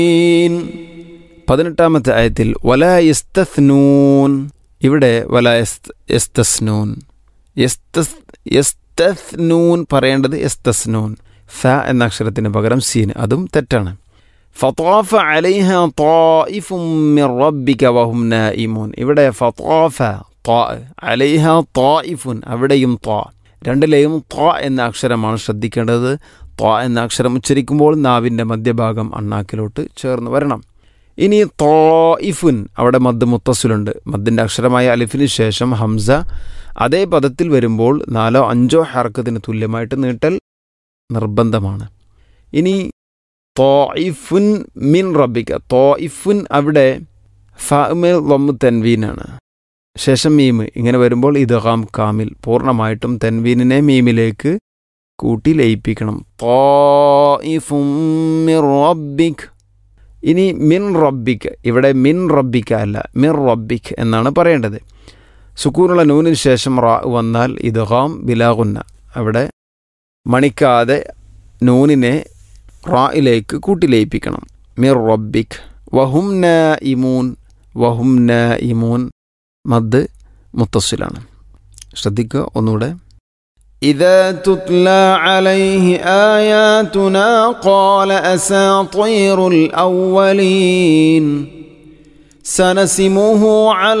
പതിനെട്ടാമത്തെ ആയത്തിൽ വല യസ്തസ്നൂൻ ഇവിടെ വല യസ്ത- യസ്തസ്നൂൻ യസ്തസ് യസ്തസ്നൂൻ പറയേണ്ടത് യസ്തസ്നൂൻ ഫ എന്ന അക്ഷരത്തിന് പകരം സീൻ അതും തെറ്റാണ് ഫത്താഫ അലൈഹ طائف من ربك وهم نائمون ഇവിടെ ഫത്താഫ ത്വാ അലൈഹ طائف അവിടെയും ത്വാ രണ്ടിലെയും ത്വാ എന്ന അക്ഷരമാണ് ശ്രദ്ധിക്കേണ്ടത് ത്വാ എന്ന അക്ഷരം ഉച്ചരിക്കുമ്പോൾ നാവിൻ്റെ മധ്യഭാഗം അണ്ണാക്കിലോട്ട് ചേർന്ന് വരണം ഇനി തോയിഫുൻ അവിടെ മദ് മുത്തസുലുണ്ട് മദ്ദിൻ്റെ അക്ഷരമായ അലിഫിന് ശേഷം ഹംസ അതേ പദത്തിൽ വരുമ്പോൾ നാലോ അഞ്ചോ ഹർക്കത്തിന് തുല്യമായിട്ട് നീട്ടൽ നിർബന്ധമാണ് ഇനി തോയിഫുൻ മിൻ റബ്ബിക്ക തോയിഫുൻ അവിടെ ഫാമിൽ ലൊമ്മ് തെൻവീനാണ് ശേഷം മീമ് ഇങ്ങനെ വരുമ്പോൾ ഇദ്ഗാം കാമിൽ പൂർണ്ണമായിട്ടും തെൻവീനിനെ മീമിലേക്ക് കൂട്ടി ലയിപ്പിക്കണം തോയിഫും മിർ റബ്ബിക് ഇനി മിൻ റബ്ബിക്ക് ഇവിടെ മിൻ റബ്ബിക്ക അല്ല മിർ റബ്ബിക് എന്നാണ് പറയേണ്ടത് സുക്കൂനുള്ള നൂനിന് ശേഷം റാ വന്നാൽ ഇദ്ഗാം ബിലാഗുന്ന അവിടെ മണിക്കാതെ നൂനിനെ റായിലേക്ക് കൂട്ടിലയിപ്പിക്കണം മിർ റബ്ബിക് വഹും ന ഇമൂൻ വഹും ന ഇമൂൻ മദ് മുത്തസ്സിലാണ് ശ്രദ്ധിക്കുക ഒന്നുകൂടെ إذا تتلى عليه آياتنا قال أساطير الأولين سنسمه على